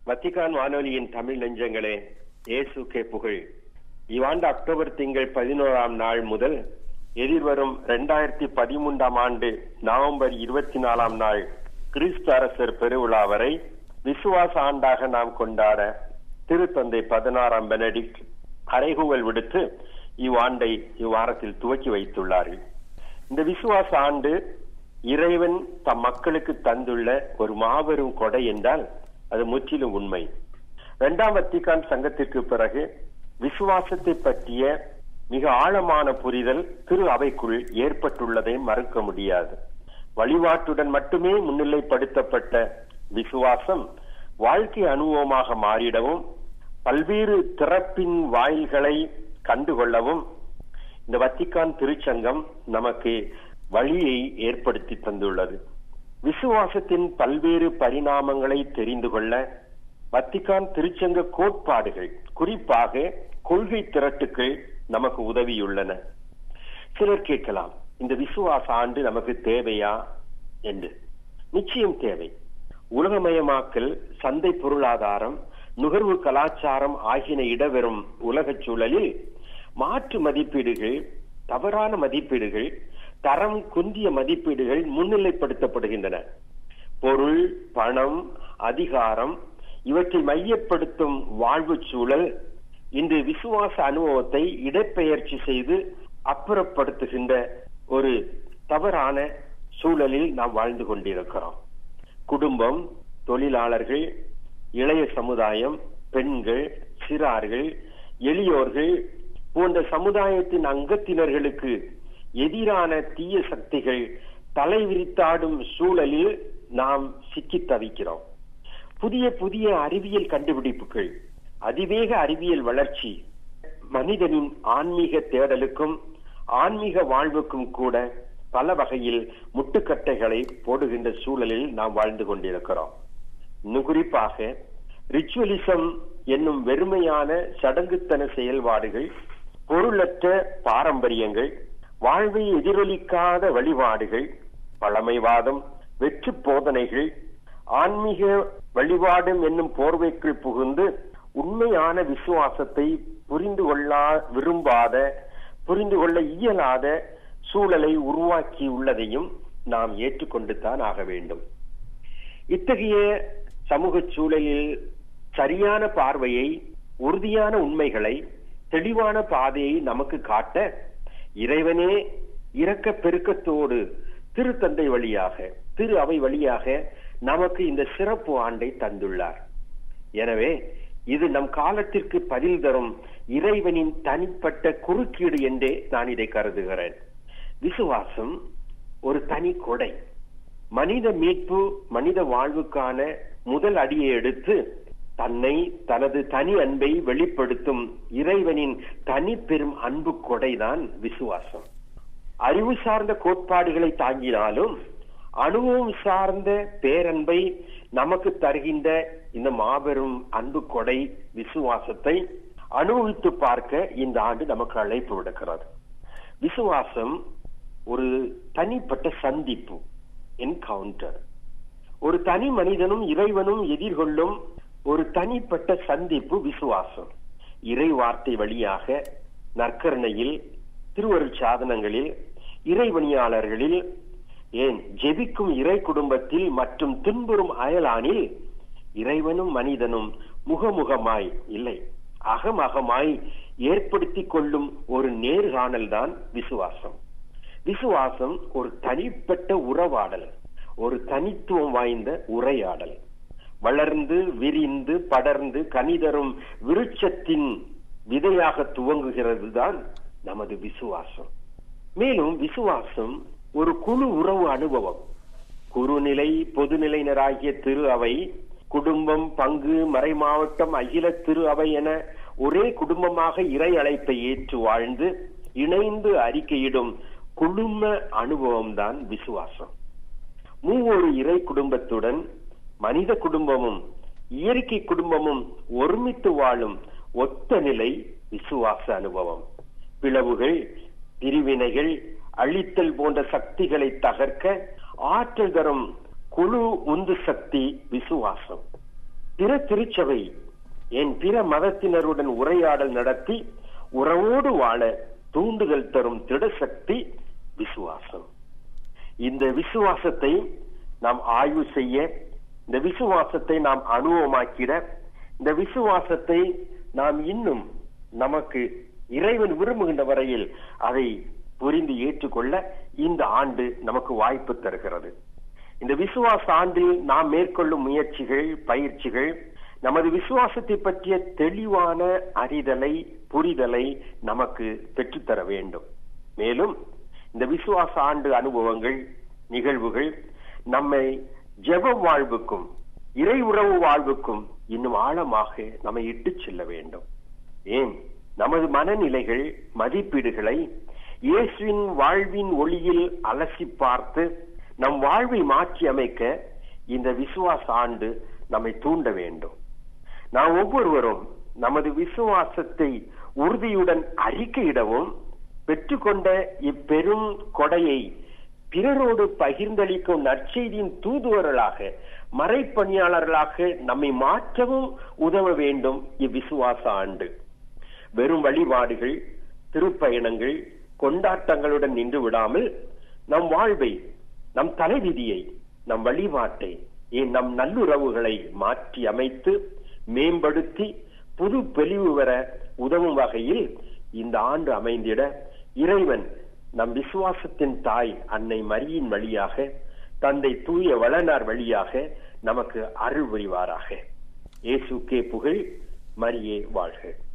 வத்திகான் வானொலியின் தமிழ் நெஞ்சங்களே இயேசுக்கே புகழ் இவ்வாண்டு அக்டோபர் திங்கள் பதினோராம் நாள் முதல் எதிர்வரும் இரண்டாயிரத்தி பதிமூன்றாம் ஆண்டு நவம்பர் இருபத்தி நாலாம் நாள் கிறிஸ்து அரசர் பெருவிழா வரை விசுவாச ஆண்டாக நாம் கொண்டாட திருத்தந்தை பதினாறாம் பெனடிக்ட் அறைகூவல் விடுத்து இவ்வாண்டை இவ்வாரத்தில் துவக்கி வைத்துள்ளார்கள் இந்த விசுவாச ஆண்டு இறைவன் தம் மக்களுக்கு தந்துள்ள ஒரு மாபெரும் கொடை என்றால் அது முற்றிலும் உண்மை இரண்டாம் வத்திகான் சங்கத்திற்கு பிறகு விசுவாசத்தை பற்றிய மிக ஆழமான புரிதல் திரு அவைக்குள் ஏற்பட்டுள்ளதை மறுக்க முடியாது வழிபாட்டுடன் மட்டுமே முன்னிலைப்படுத்தப்பட்ட விசுவாசம் வாழ்க்கை அனுபவமாக மாறிடவும் பல்வேறு திறப்பின் வாயில்களை கண்டுகொள்ளவும் இந்த வத்திக்கான் திருச்சங்கம் நமக்கு வழியை ஏற்படுத்தி தந்துள்ளது விசுவாசத்தின் பல்வேறு பரிணாமங்களை தெரிந்து கொள்ள வத்திக்கான் திருச்சங்க கோட்பாடுகள் குறிப்பாக கொள்கை திரட்டுக்கள் நமக்கு உதவியுள்ளன சிலர் கேட்கலாம் இந்த விசுவாச ஆண்டு நமக்கு தேவையா என்று நிச்சயம் தேவை உலகமயமாக்கல் சந்தை பொருளாதாரம் நுகர்வு கலாச்சாரம் ஆகியன இடம்பெறும் உலக சூழலில் மாற்று மதிப்பீடுகள் தவறான மதிப்பீடுகள் தரம் குந்திய மதிப்பீடுகள் முன்னிலைப்படுத்தப்படுகின்றன பொருள் பணம் அதிகாரம் இவற்றை மையப்படுத்தும் வாழ்வு சூழல் இன்று விசுவாச அனுபவத்தை இடப்பெயர்ச்சி செய்து அப்புறப்படுத்துகின்ற ஒரு தவறான சூழலில் நாம் வாழ்ந்து கொண்டிருக்கிறோம் குடும்பம் தொழிலாளர்கள் இளைய சமுதாயம் பெண்கள் சிறார்கள் எளியோர்கள் போன்ற சமுதாயத்தின் அங்கத்தினர்களுக்கு எதிரான தீய சக்திகள் தலைவிரித்தாடும் சூழலில் நாம் சிக்கி தவிக்கிறோம் புதிய புதிய அறிவியல் கண்டுபிடிப்புகள் அதிவேக அறிவியல் வளர்ச்சி மனிதனின் ஆன்மீக தேடலுக்கும் ஆன்மீக வாழ்வுக்கும் கூட பல வகையில் முட்டுக்கட்டைகளை போடுகின்ற சூழலில் நாம் வாழ்ந்து கொண்டிருக்கிறோம் இன்னும் குறிப்பாக ரிச்சுவலிசம் என்னும் வெறுமையான சடங்குத்தன செயல்பாடுகள் பொருளற்ற பாரம்பரியங்கள் வாழ்வை எதிரொலிக்காத வழிபாடுகள் பழமைவாதம் வெற்று போதனைகள் ஆன்மீக வழிபாடும் என்னும் போர்வைக்குள் புகுந்து உண்மையான விசுவாசத்தை புரிந்து கொள்ளா விரும்பாத புரிந்து கொள்ள இயலாத சூழலை உருவாக்கி உள்ளதையும் நாம் ஏற்றுக்கொண்டு தான் ஆக வேண்டும் இத்தகைய சமூக சூழலில் சரியான பார்வையை உறுதியான உண்மைகளை தெளிவான பாதையை நமக்கு காட்ட இறைவனே இரக்க பெருக்கத்தோடு திருத்தந்தை வழியாக திரு அவை வழியாக நமக்கு இந்த சிறப்பு ஆண்டை தந்துள்ளார் எனவே இது நம் காலத்திற்கு பதில் தரும் இறைவனின் தனிப்பட்ட குறுக்கீடு என்றே நான் இதை கருதுகிறேன் விசுவாசம் ஒரு தனி கொடை மனித மீட்பு மனித வாழ்வுக்கான முதல் அடியை எடுத்து தன்னை தனது தனி அன்பை வெளிப்படுத்தும் இறைவனின் தனி பெரும் அன்பு கொடைதான் விசுவாசம் அறிவு சார்ந்த கோட்பாடுகளை தாங்கினாலும் அனுபவம் சார்ந்த பேரன்பை நமக்கு தருகின்ற இந்த மாபெரும் அன்பு கொடை விசுவாசத்தை அனுபவித்து பார்க்க இந்த ஆண்டு நமக்கு அழைப்பு விடுக்கிறது விசுவாசம் ஒரு தனிப்பட்ட சந்திப்பு என்கவுண்டர் ஒரு தனி மனிதனும் இறைவனும் எதிர்கொள்ளும் ஒரு தனிப்பட்ட சந்திப்பு விசுவாசம் இறை வார்த்தை வழியாக நற்கரணையில் திருவருள் சாதனங்களில் இறைவணியாளர்களில் ஏன் ஜெபிக்கும் இறை குடும்பத்தில் மற்றும் துன்புறும் அயலானில் இறைவனும் மனிதனும் முகமுகமாய் இல்லை அகமகமாய் ஏற்படுத்தி கொள்ளும் ஒரு நேர்காணல் தான் விசுவாசம் விசுவாசம் ஒரு தனிப்பட்ட உறவாடல் ஒரு தனித்துவம் வாய்ந்த உரையாடல் வளர்ந்து விரிந்து படர்ந்து கனிதரும் விருட்சத்தின் விதையாக துவங்குகிறது தான் நமது விசுவாசம் மேலும் விசுவாசம் ஒரு குழு உறவு அனுபவம் குறுநிலை பொதுநிலையினராகிய திரு அவை குடும்பம் பங்கு மறை மாவட்டம் அகில திரு அவை என ஒரே குடும்பமாக இறை அழைப்பை ஏற்று வாழ்ந்து இணைந்து அறிக்கையிடும் குழும அனுபவம் தான் விசுவாசம் மூவொரு இறை குடும்பத்துடன் மனித குடும்பமும் இயற்கை குடும்பமும் ஒருமித்து வாழும் ஒத்த நிலை விசுவாச அனுபவம் பிளவுகள் பிரிவினைகள் அழித்தல் போன்ற சக்திகளை தகர்க்க ஆற்றல் தரும் குழு உந்து சக்தி விசுவாசம் பிற திருச்சபை என் பிற மதத்தினருடன் உரையாடல் நடத்தி உறவோடு வாழ தூண்டுதல் தரும் திடசக்தி விசுவாசம் இந்த விசுவாசத்தை நாம் ஆய்வு செய்ய இந்த விசுவாசத்தை நாம் அனுபவமாக்கிட இந்த விசுவாசத்தை நாம் இன்னும் நமக்கு இறைவன் விரும்புகின்ற வரையில் அதை புரிந்து ஏற்றுக்கொள்ள இந்த ஆண்டு நமக்கு வாய்ப்பு தருகிறது இந்த விசுவாச ஆண்டில் நாம் மேற்கொள்ளும் முயற்சிகள் பயிற்சிகள் நமது விசுவாசத்தை பற்றிய தெளிவான அறிதலை புரிதலை நமக்கு பெற்றுத்தர வேண்டும் மேலும் இந்த விசுவாச ஆண்டு அனுபவங்கள் நிகழ்வுகள் நம்மை ஜெப வாழ்வுக்கும் இறை உறவு வாழ்வுக்கும் இன்னும் ஆழமாக நம்மை இட்டு செல்ல வேண்டும் ஏன் நமது மனநிலைகள் மதிப்பீடுகளை இயேசுவின் வாழ்வின் ஒளியில் அலசி பார்த்து நம் வாழ்வை மாற்றி அமைக்க இந்த விசுவாச ஆண்டு நம்மை தூண்ட வேண்டும் நாம் ஒவ்வொருவரும் நமது விசுவாசத்தை உறுதியுடன் அறிக்கையிடவும் பெற்றுக்கொண்ட இப்பெரும் கொடையை பிறரோடு பகிர்ந்தளிக்கும் நற்செய்தியின் தூதுவர்களாக மறைப்பணியாளர்களாக நம்மை மாற்றவும் உதவ வேண்டும் இவ்விசுவாச ஆண்டு வெறும் வழிபாடுகள் திருப்பயணங்கள் கொண்டாட்டங்களுடன் நின்று விடாமல் நம் வாழ்வை நம் தலைவிதியை நம் வழிபாட்டை ஏன் நம் நல்லுறவுகளை மாற்றி அமைத்து மேம்படுத்தி புது தெளிவு வர உதவும் வகையில் இந்த ஆண்டு அமைந்திட இறைவன் நம் விசுவாசத்தின் தாய் அன்னை மரியின் வழியாக தந்தை தூய வளனார் வழியாக நமக்கு அருள் புரிவாராக இயேசுக்கே புகழ் மரியே வாழ்க